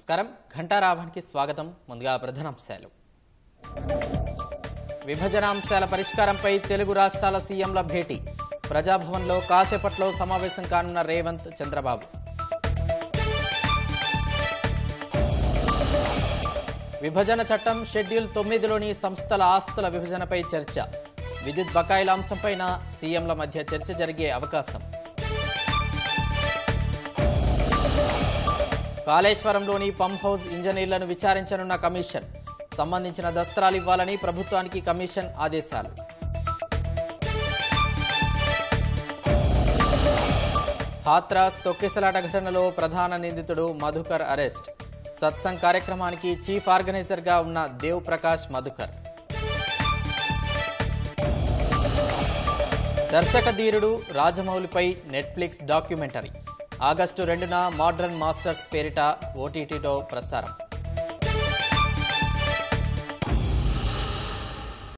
నమస్కారం ఘంటారాభానికి స్వాగతం ముందుగా ప్రధానాంశాలు విభజనాంశాల పరిష్కారంపై తెలుగు రాష్ట్రాల సీఎంల భేటీ ప్రజాభవన్లో కాసేపట్లో సమావేశం కానున్న రేవంత్ చంద్రబాబు విభజన చట్టం షెడ్యూల్ తొమ్మిదిలోని సంస్థల ఆస్తుల విభజనపై చర్చ విద్యుత్ బకాయిల అంశంపైన సీఎంల మధ్య చర్చ జరిగే అవకాశం కాళేశ్వరంలోని పంప్ హౌస్ ఇంజనీర్లను విచారించనున్న కమిషన్ సంబంధించిన దస్త్రాలు ఇవ్వాలని ప్రభుత్వానికి కమిషన్ ఆదేశాలు హాత్రాస్ తొక్కిసలాట ఘటనలో ప్రధాన నిందితుడు మధుకర్ అరెస్ట్ సత్సంగ్ కార్యక్రమానికి చీఫ్ ఆర్గనైజర్గా ఉన్న దేవ్ ప్రకాష్ మధుకర్ దర్శక ధీరుడు రాజమౌళిపై నెట్ఫ్లిక్స్ డాక్యుమెంటరీ ఆగస్టు రెండున మోడ్రన్ మాస్టర్స్ పేరిట ఓటీటీలో ప్రసారం